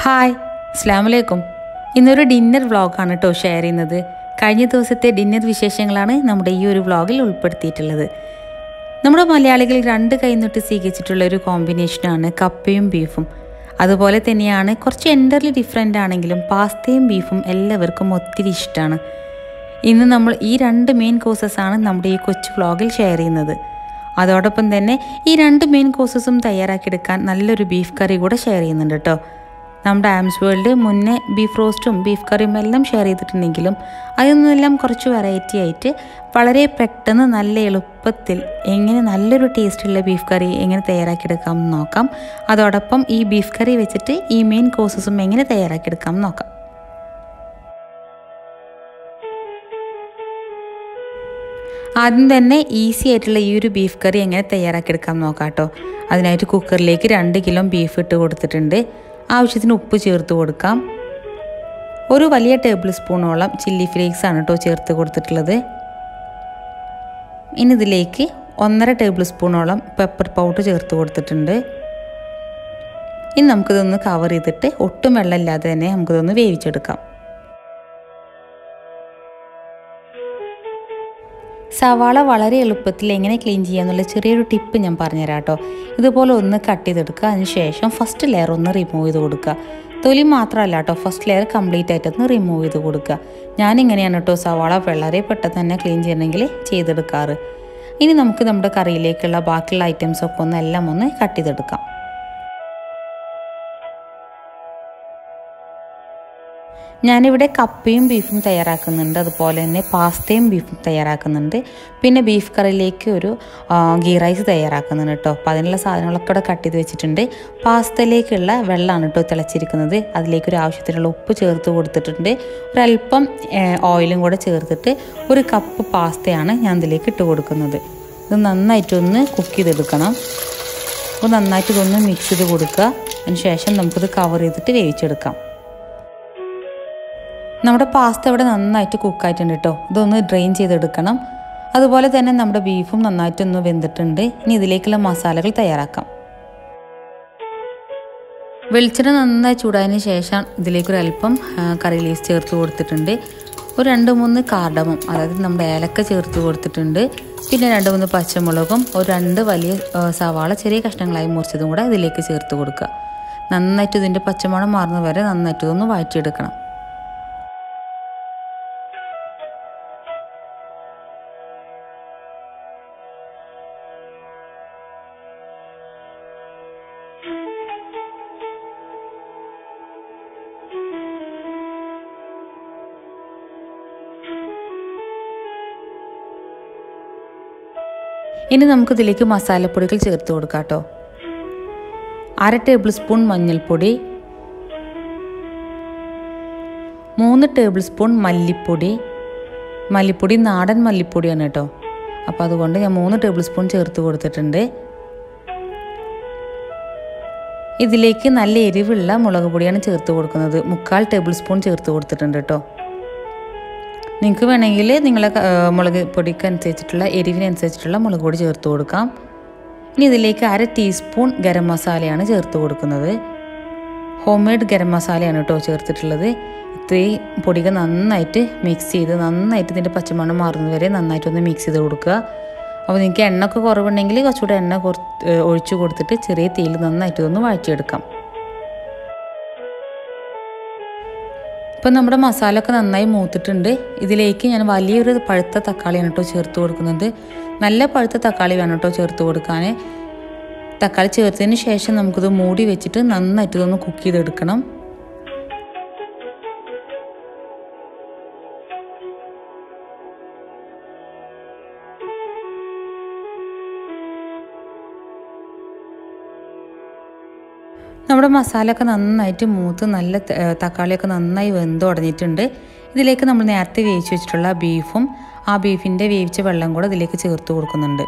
Hi അസ്ലാമലൈക്കും ഇന്നൊരു dinner വ്ളോഗാണ് കേട്ടോ ഷെയർ ചെയ്യുന്നത് കഴിഞ്ഞ ദിവസത്തെ ഡിന്നർ വിശേഷങ്ങളാണ് നമ്മുടെ ഈ ഒരു വ്ളോഗിൽ ഉൾപ്പെടുത്തിയിട്ടുള്ളത് നമ്മുടെ മലയാളികൾ രണ്ട് കൈനൊട്ട് സ്വീകരിച്ചിട്ടുള്ള ഒരു കോമ്പിനേഷനാണ് കപ്പയും ബീഫും അതുപോലെ തന്നെയാണ് കുറച്ച് എൻ്റർലി ഡിഫറെൻ്റ് ആണെങ്കിലും പാസ്തയും ബീഫും എല്ലാവർക്കും ഒത്തിരി ഇഷ്ടമാണ് ഇന്ന് നമ്മൾ ഈ രണ്ട് മെയിൻ കോഴ്സസ് ആണ് നമ്മുടെ ഈ കൊച്ചു വ്ളോഗിൽ ഷെയർ ചെയ്യുന്നത് അതോടൊപ്പം തന്നെ ഈ രണ്ട് മെയിൻ കോഴ്സസും തയ്യാറാക്കിയെടുക്കാൻ നല്ലൊരു ബീഫ് കറി കൂടെ ഷെയർ ചെയ്യുന്നുണ്ട് കേട്ടോ നമ്മുടെ ആംസ് വേൾഡ് മുന്നേ ബീഫ് റോസ്റ്റും ബീഫ് കറിയും എല്ലാം ഷെയർ ചെയ്തിട്ടുണ്ടെങ്കിലും അതിൽ നിന്നെല്ലാം കുറച്ച് വെറൈറ്റി ആയിട്ട് വളരെ പെട്ടെന്ന് നല്ല എളുപ്പത്തിൽ എങ്ങനെ നല്ലൊരു ടേസ്റ്റുള്ള ബീഫ് കറി എങ്ങനെ തയ്യാറാക്കിയെടുക്കാം എന്ന് നോക്കാം അതോടൊപ്പം ഈ ബീഫ് കറി വെച്ചിട്ട് ഈ മെയിൻ കോഴ്സസും എങ്ങനെ തയ്യാറാക്കിയെടുക്കാം എന്ന് നോക്കാം ആദ്യം തന്നെ ഈസി ആയിട്ടുള്ള ഈ ഒരു ബീഫ് കറി എങ്ങനെ തയ്യാറാക്കിയെടുക്കാം നോക്കാം കേട്ടോ അതിനായിട്ട് കുക്കറിലേക്ക് രണ്ട് കിലോ ബീഫ് ഇട്ട് കൊടുത്തിട്ടുണ്ട് ആവശ്യത്തിന് ഉപ്പ് ചേർത്ത് കൊടുക്കാം ഒരു വലിയ ടേബിൾ സ്പൂണോളം ചില്ലി ഫ്ലേക്സ് ആണ് കേട്ടോ ചേർത്ത് കൊടുത്തിട്ടുള്ളത് ഇനി ഇതിലേക്ക് ഒന്നര ടേബിൾ സ്പൂണോളം പെപ്പർ പൗഡർ ചേർത്ത് കൊടുത്തിട്ടുണ്ട് ഇനി നമുക്കിതൊന്ന് കവർ ചെയ്തിട്ട് ഒട്ടും വെള്ളമില്ലാതെ തന്നെ നമുക്കിതൊന്ന് വേവിച്ചെടുക്കാം സവാള വളരെ എളുപ്പത്തിൽ എങ്ങനെ ക്ലീൻ ചെയ്യാന്നുള്ള ചെറിയൊരു ടിപ്പ് ഞാൻ പറഞ്ഞുതരാം കേട്ടോ ഇതുപോലെ ഒന്ന് കട്ട് ചെയ്തെടുക്കുക അതിന് ശേഷം ഫസ്റ്റ് ലെയർ ഒന്ന് റിമൂവ് ചെയ്ത് കൊടുക്കുക തൊലി മാത്രമല്ല കേട്ടോ ഫസ്റ്റ് ലെയർ കംപ്ലീറ്റ് ആയിട്ടൊന്ന് റിമൂവ് ചെയ്ത് കൊടുക്കുക ഞാനിങ്ങനെയാണ് കേട്ടോ സവാള വളരെ പെട്ടെന്ന് തന്നെ ക്ലീൻ ചെയ്യണമെങ്കിൽ ചെയ്തെടുക്കാറ് ഇനി നമുക്ക് നമ്മുടെ കറിയിലേക്കുള്ള ബാക്കിയുള്ള ഐറ്റംസൊക്കെ ഒന്ന് എല്ലാം ഒന്ന് കട്ട് ചെയ്തെടുക്കാം ഞാനിവിടെ കപ്പയും ബീഫും തയ്യാറാക്കുന്നുണ്ട് അതുപോലെ തന്നെ പാസ്തയും ബീഫും തയ്യാറാക്കുന്നുണ്ട് പിന്നെ ബീഫ് കറിയിലേക്ക് ഒരു ഗീ റൈസ് തയ്യാറാക്കുന്നുണ്ട് കേട്ടോ അപ്പോൾ അതിനുള്ള സാധനങ്ങളൊക്കെ ഇവിടെ കട്ട് ചെയ്ത് വെച്ചിട്ടുണ്ട് പാസ്തയിലേക്കുള്ള വെള്ളമാണ് കേട്ടോ തിളച്ചിരിക്കുന്നത് അതിലേക്ക് ഒരു ആവശ്യത്തിനുള്ള ഉപ്പ് ചേർത്ത് കൊടുത്തിട്ടുണ്ട് ഒരല്പം ഓയിലും കൂടെ ചേർത്തിട്ട് ഒരു കപ്പ് പാസ്തയാണ് ഞാൻ ഇതിലേക്ക് ഇട്ട് കൊടുക്കുന്നത് ഇത് നന്നായിട്ടൊന്ന് കുക്ക് ചെയ്തെടുക്കണം അപ്പോൾ നന്നായിട്ട് ഇതൊന്ന് മിക്സ് ചെയ്ത് കൊടുക്കുക അതിന് ശേഷം നമുക്കിത് കവർ ചെയ്തിട്ട് വേവിച്ചെടുക്കാം നമ്മുടെ പാസ്ത ഇവിടെ നന്നായിട്ട് കുക്കായിട്ടുണ്ട് കേട്ടോ ഇതൊന്ന് ഡ്രെയിൻ ചെയ്തെടുക്കണം അതുപോലെ തന്നെ നമ്മുടെ ബീഫും നന്നായിട്ടൊന്ന് വെന്തിട്ടുണ്ട് ഇനി ഇതിലേക്കുള്ള മസാലകൾ തയ്യാറാക്കാം വെളിച്ചെണ്ണ നന്നായി ചൂടായതിന് ശേഷം ഇതിലേക്കൊരു അല്പം കറി ലീസ് ചേർത്ത് കൊടുത്തിട്ടുണ്ട് ഒരു രണ്ട് മൂന്ന് കാർഡമം അതായത് നമ്മുടെ ഏലക്ക ചേർത്ത് കൊടുത്തിട്ടുണ്ട് പിന്നെ രണ്ട് മൂന്ന് പച്ചമുളകും ഒരു രണ്ട് വലിയ സവാള ചെറിയ കഷ്ണങ്ങളായി മുറിച്ചതും കൂടെ ഇതിലേക്ക് ചേർത്ത് കൊടുക്കുക നന്നായിട്ട് ഇതിൻ്റെ പച്ചമണം മാറുന്ന വരെ നന്നായിട്ട് ഇതൊന്ന് വഴറ്റിയെടുക്കണം ഇനി നമുക്കിതിലേക്ക് മസാലപ്പൊടികൾ ചേർത്ത് കൊടുക്കാം കേട്ടോ അര ടേബിൾ സ്പൂൺ മഞ്ഞൾപ്പൊടി മൂന്ന് ടേബിൾ സ്പൂൺ മല്ലിപ്പൊടി മല്ലിപ്പൊടി നാടൻ മല്ലിപ്പൊടിയാണ് കേട്ടോ അപ്പോൾ അതുകൊണ്ട് ഞാൻ മൂന്ന് ടേബിൾ സ്പൂൺ ചേർത്ത് കൊടുത്തിട്ടുണ്ട് ഇതിലേക്ക് നല്ല എരിവുള്ള മുളക് പൊടിയാണ് ചേർത്ത് കൊടുക്കുന്നത് മുക്കാൽ ടേബിൾ സ്പൂൺ ചേർത്ത് കൊടുത്തിട്ടുണ്ട് കേട്ടോ നിങ്ങൾക്ക് വേണമെങ്കിൽ നിങ്ങളെ മുളക് പൊടിക്ക് അനുസരിച്ചിട്ടുള്ള എരിവിനനുസരിച്ചിട്ടുള്ള മുളക് പൊടി ചേർത്ത് കൊടുക്കാം ഇനി ഇതിലേക്ക് അര ടീസ്പൂൺ ഗരം മസാലയാണ് ചേർത്ത് കൊടുക്കുന്നത് ഹോം മെയ്ഡ് ഗരം മസാലയാണ് കേട്ടോ ചേർത്തിട്ടുള്ളത് ഇത്രയും പൊടികൾ നന്നായിട്ട് മിക്സ് ചെയ്ത് നന്നായിട്ട് ഇതിൻ്റെ പച്ചമണം മാറുന്നത് വരെ നന്നായിട്ടൊന്ന് മിക്സ് ചെയ്ത് കൊടുക്കുക അപ്പോൾ നിങ്ങൾക്ക് എണ്ണ ഒക്കെ കുറവുണ്ടെങ്കിൽ കുറച്ചുകൂടെ എണ്ണ കുറച്ച് ഒഴിച്ചു കൊടുത്തിട്ട് ചെറിയ തീയിൽ നന്നായിട്ട് ഇതൊന്ന് വഴറ്റിയെടുക്കാം ഇപ്പം നമ്മുടെ മസാല ഒക്കെ നന്നായി മൂത്തിട്ടുണ്ട് ഇതിലേക്ക് ഞാൻ വലിയൊരു പഴുത്ത തക്കാളിയാണ് കേട്ടോ ചേർത്ത് കൊടുക്കുന്നത് നല്ല പഴുത്ത തക്കാളി വേണം കേട്ടോ ചേർത്ത് കൊടുക്കാൻ തക്കാളി ചേർത്തതിന് ശേഷം നമുക്കിത് മൂടി വെച്ചിട്ട് നന്നായിട്ട് ഇതൊന്ന് കുക്ക് ചെയ്തെടുക്കണം നമ്മുടെ മസാലയൊക്കെ നന്നായിട്ട് മൂത്ത് നല്ല തക്കാളിയൊക്കെ നന്നായി വെന്തുടഞ്ഞിട്ടുണ്ട് ഇതിലേക്ക് നമ്മൾ നേരത്തെ വേവിച്ച് വെച്ചിട്ടുള്ള ബീഫും ആ ബീഫിൻ്റെ വേവിച്ച വെള്ളം കൂടെ ഇതിലേക്ക് ചേർത്ത് കൊടുക്കുന്നുണ്ട്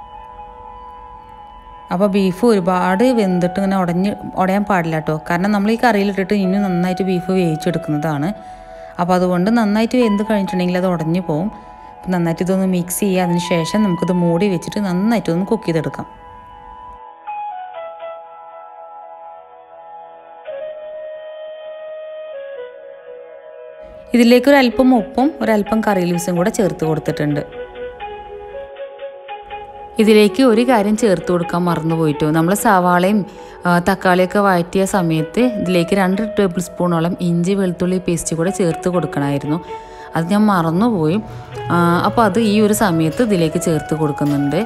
അപ്പോൾ ബീഫ് ഒരുപാട് വെന്തിട്ട് ഇങ്ങനെ ഉടഞ്ഞ് ഉടയാൻ പാടില്ല കേട്ടോ കാരണം നമ്മൾ ഈ കറിയിലിട്ടിട്ട് ഇനി നന്നായിട്ട് ബീഫ് വേവിച്ചെടുക്കുന്നതാണ് അപ്പോൾ അതുകൊണ്ട് നന്നായിട്ട് വെന്ത് കഴിഞ്ഞിട്ടുണ്ടെങ്കിൽ അത് ഉടഞ്ഞു പോകും നന്നായിട്ട് ഇതൊന്ന് മിക്സ് ചെയ്യുക അതിന് ശേഷം നമുക്കിത് മൂടി വെച്ചിട്ട് നന്നായിട്ട് ഒന്ന് കുക്ക് ചെയ്തെടുക്കാം ഇതിലേക്ക് ഒരു അല്പം ഉപ്പും ഒരല്പം കറി ലീവ്സും കൂടെ ചേർത്ത് കൊടുത്തിട്ടുണ്ട് ഇതിലേക്ക് ഒരു കാര്യം ചേർത്ത് കൊടുക്കാൻ മറന്നു പോയിട്ടു നമ്മൾ സവാളയും ആ, തക്കാളിയൊക്കെ വഴറ്റിയ സമയത്ത് ഇതിലേക്ക് രണ്ട് ടേബിൾ സ്പൂണോളം ഇഞ്ചി വെളുത്തുള്ളി പേസ്റ്റ് കൂടെ ചേർത്ത് കൊടുക്കണമായിരുന്നു അത് ഞാൻ മറന്നുപോയി അപ്പോൾ അത് ഈ ഒരു സമയത്ത് ഇതിലേക്ക് ചേർത്ത് കൊടുക്കുന്നുണ്ട്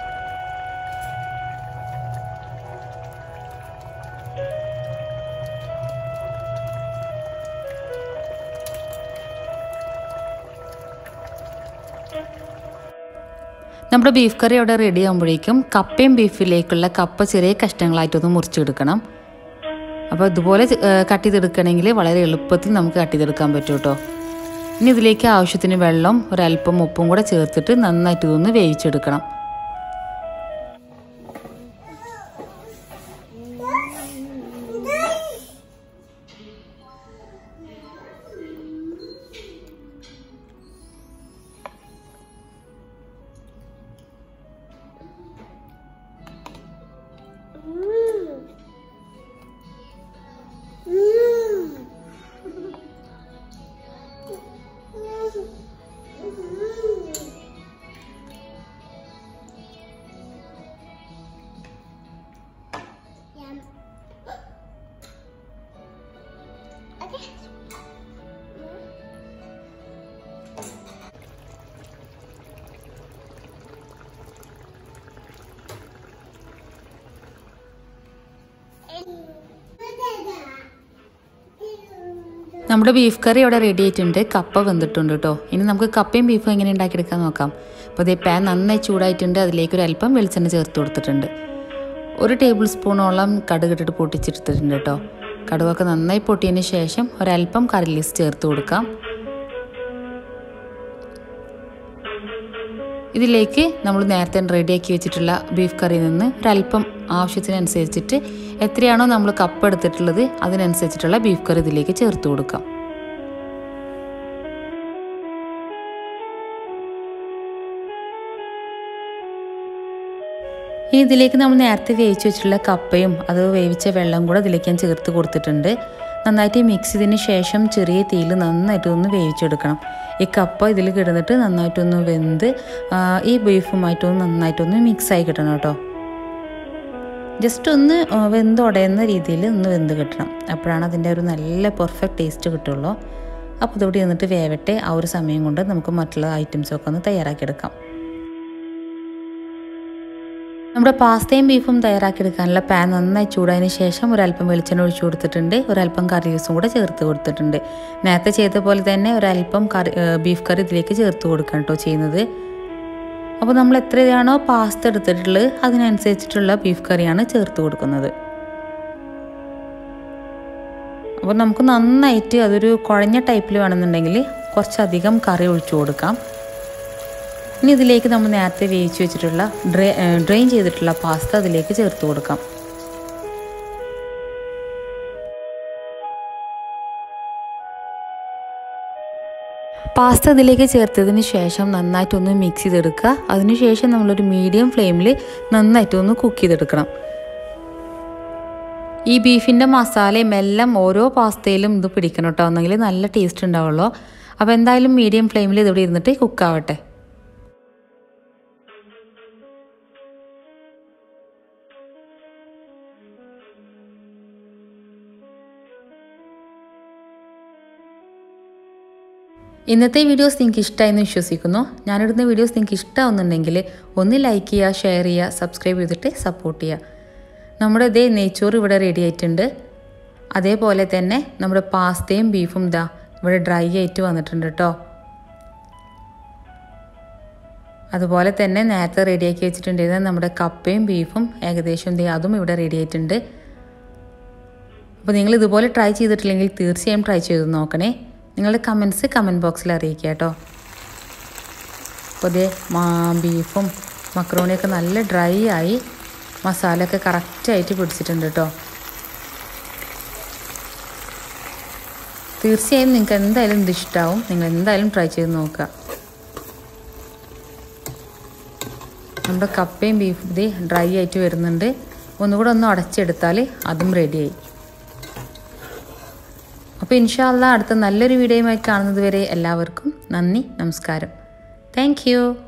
നമ്മുടെ ബീഫ് കറി അവിടെ റെഡി ആകുമ്പോഴേക്കും കപ്പയും ബീഫിലേക്കുള്ള കപ്പ ചെറിയ കഷ്ണങ്ങളായിട്ടൊന്ന് മുറിച്ചെടുക്കണം അപ്പോൾ ഇതുപോലെ കട്ട് ചെയ്തെടുക്കണമെങ്കിൽ വളരെ എളുപ്പത്തിൽ നമുക്ക് കട്ട് ചെയ്തെടുക്കാൻ പറ്റും കേട്ടോ ഇനി ഇതിലേക്ക് ആവശ്യത്തിന് വെള്ളം ഒരല്പം ഉപ്പും കൂടെ ചേർത്തിട്ട് നന്നായിട്ട് ഇതൊന്ന് വേവിച്ചെടുക്കണം Yum. Okay. നമ്മുടെ ബീഫ് കറി ഇവിടെ റെഡി ആയിട്ടുണ്ട് കപ്പ വെന്തിട്ടുണ്ട് കേട്ടോ ഇനി നമുക്ക് കപ്പയും ബീഫും എങ്ങനെ ഉണ്ടാക്കിയെടുക്കാൻ നോക്കാം അപ്പോൾ ഇതേ പാൻ നന്നായി ചൂടായിട്ടുണ്ട് അതിലേക്ക് ഒരു അല്പം വെളിച്ചെണ്ണ ചേർത്ത് കൊടുത്തിട്ടുണ്ട് ഒരു ടേബിൾ സ്പൂണോളം കടുക് ഇട്ടിട്ട് പൊട്ടിച്ചെടുത്തിട്ടുണ്ട് കേട്ടോ കടുകൊക്കെ നന്നായി പൊട്ടിയതിന് ശേഷം ഒരല്പം കറി ലീസ് ചേർത്ത് കൊടുക്കാം ഇതിലേക്ക് നമ്മൾ നേരത്തെ റെഡിയാക്കി വെച്ചിട്ടുള്ള ബീഫ് കറിയിൽ നിന്ന് ഒരല്പം ആവശ്യത്തിനനുസരിച്ചിട്ട് എത്രയാണോ നമ്മൾ കപ്പ് എടുത്തിട്ടുള്ളത് അതിനനുസരിച്ചിട്ടുള്ള ബീഫ് കറി ഇതിലേക്ക് ചേർത്ത് കൊടുക്കാം ഇനി ഇതിലേക്ക് നമ്മൾ നേരത്തെ വേവിച്ച് വെച്ചിട്ടുള്ള കപ്പയും അത് വേവിച്ച വെള്ളം കൂടെ ഇതിലേക്ക് ഞാൻ ചേർത്ത് കൊടുത്തിട്ടുണ്ട് നന്നായിട്ട് മിക്സ് ചെയ്തതിന് ശേഷം ചെറിയ തീയിൽ നന്നായിട്ട് ഒന്ന് വേവിച്ചെടുക്കണം ഈ കപ്പ ഇതിൽ കിടന്നിട്ട് നന്നായിട്ടൊന്ന് വെന്ത് ആ, ഈ ബീഫുമായിട്ടൊന്ന് നന്നായിട്ടൊന്ന് മിക്സ് ആയി കിട്ടണം കേട്ടോ ജസ്റ്റ് ഒന്ന് ആ, വെന്ത് ഉടയുന്ന രീതിയിൽ ഒന്ന് വെന്ത് കിട്ടണം അപ്പോഴാണ് അതിൻ്റെ ഒരു നല്ല പെർഫെക്റ്റ് ടേസ്റ്റ് കിട്ടുള്ളൂ അപ്പോൾ ഇതോടെ ഇരുന്നിട്ട് വേവട്ടെ ആ ഒരു സമയം കൊണ്ട് നമുക്ക് മറ്റുള്ള ഐറ്റംസൊക്കെ ഒന്ന് തയ്യാറാക്കിയെടുക്കാം നമ്മുടെ പാസ്തയും ബീഫും തയ്യാറാക്കിയെടുക്കാനുള്ള പാൻ നന്നായി ചൂടായതിന് ശേഷം ഒരല്പം വെളിച്ചെണ്ണ ഒഴിച്ചു കൊടുത്തിട്ടുണ്ട് ഒരല്പം കറി ജ്യൂസും കൂടെ ചേർത്ത് കൊടുത്തിട്ടുണ്ട് നേരത്തെ ചെയ്ത പോലെ തന്നെ ഒരല്പം കറി ഏഹ് ബീഫ് കറി ഇതിലേക്ക് ചേർത്ത് കൊടുക്കണം കേട്ടോ ചെയ്യുന്നത് അപ്പോൾ നമ്മൾ എത്രയാണോ പാസ്ത എടുത്തിട്ടുള്ളത് അതിനനുസരിച്ചിട്ടുള്ള ബീഫ് കറിയാണ് ചേർത്ത് കൊടുക്കുന്നത് അപ്പോൾ നമുക്ക് നന്നായിട്ട് അതൊരു കുഴഞ്ഞ ടൈപ്പിൽ വേണമെന്നുണ്ടെങ്കിൽ കുറച്ചധികം കറി ഒഴിച്ചു കൊടുക്കാം ഇനി ഇതിലേക്ക് നമ്മൾ നേരത്തെ വേവിച്ച് വെച്ചിട്ടുള്ള ഡ്രൈ ഡ്രെയിൻ ചെയ്തിട്ടുള്ള പാസ്ത അതിലേക്ക് ചേർത്ത് കൊടുക്കാം പാസ്ത ഇതിലേക്ക് ചേർത്തതിന് ശേഷം നന്നായിട്ടൊന്ന് മിക്സ് ചെയ്തെടുക്കുക അതിനുശേഷം നമ്മളൊരു മീഡിയം ഫ്ലെയിമിൽ നന്നായിട്ടൊന്ന് കുക്ക് ചെയ്തെടുക്കണം ഈ ബീഫിൻ്റെ മസാലയും എല്ലാം ഓരോ പാസ്തയിലും ഇത് പിടിക്കണം കേട്ടോ എന്നെങ്കിൽ നല്ല ടേസ്റ്റ് ഉണ്ടാവുള്ളൂ അപ്പോൾ എന്തായാലും മീഡിയം ഫ്ലെയിമിൽ ഇതിവിടെ ഇരുന്നിട്ട് കുക്കാവട്ടെ ഇന്നത്തെ വീഡിയോസ് നിങ്ങൾക്ക് ഇഷ്ടമായെന്ന് വിശ്വസിക്കുന്നു ഞാനിടുന്ന വീഡിയോസ് നിങ്ങൾക്ക് ഇഷ്ടമാവുന്നുണ്ടെങ്കിൽ ഒന്ന് ലൈക്ക് ചെയ്യുക ഷെയർ ചെയ്യുക സബ്സ്ക്രൈബ് ചെയ്തിട്ട് സപ്പോർട്ട് ചെയ്യുക നമ്മുടെ ഇതേ നെയ്ച്ചോറ് ഇവിടെ റെഡി ആയിട്ടുണ്ട് അതേപോലെ തന്നെ നമ്മുടെ പാസ്തയും ബീഫും ഇതാ ഇവിടെ ഡ്രൈ ആയിട്ട് വന്നിട്ടുണ്ട് കേട്ടോ അതുപോലെ തന്നെ നേരത്തെ റെഡിയാക്കി വെച്ചിട്ടുണ്ടായിരുന്ന നമ്മുടെ കപ്പയും ബീഫും ഏകദേശം ദേ അതും ഇവിടെ റെഡി ആയിട്ടുണ്ട് അപ്പോൾ നിങ്ങൾ ഇതുപോലെ ട്രൈ ചെയ്തിട്ടില്ലെങ്കിൽ തീർച്ചയായും ട്രൈ ചെയ്ത് നോക്കണേ നിങ്ങളുടെ കമൻസ് കമൻറ്റ് ബോക്സിൽ അറിയിക്കുക കേട്ടോ അപ്പോൾ ഇതേ മാ ബീഫും മക്രോണിയൊക്കെ നല്ല ഡ്രൈ ആയി മസാല ഒക്കെ കറക്റ്റായിട്ട് പിടിച്ചിട്ടുണ്ട് കേട്ടോ തീർച്ചയായും നിങ്ങൾക്ക് എന്തായാലും ഇത് ഇഷ്ടമാവും നിങ്ങൾ എന്തായാലും ട്രൈ ചെയ്ത് നോക്കുക നമ്മുടെ കപ്പയും ബീഫും ഇത് ഡ്രൈ ആയിട്ട് വരുന്നുണ്ട് ഒന്നുകൂടെ ഒന്ന് അടച്ചെടുത്താൽ അതും റെഡിയായി അപ്പോൾ ഇൻഷാല്ല അടുത്ത നല്ലൊരു വീഡിയോയുമായി കാണുന്നത് വരെ എല്ലാവർക്കും നന്ദി നമസ്കാരം താങ്ക്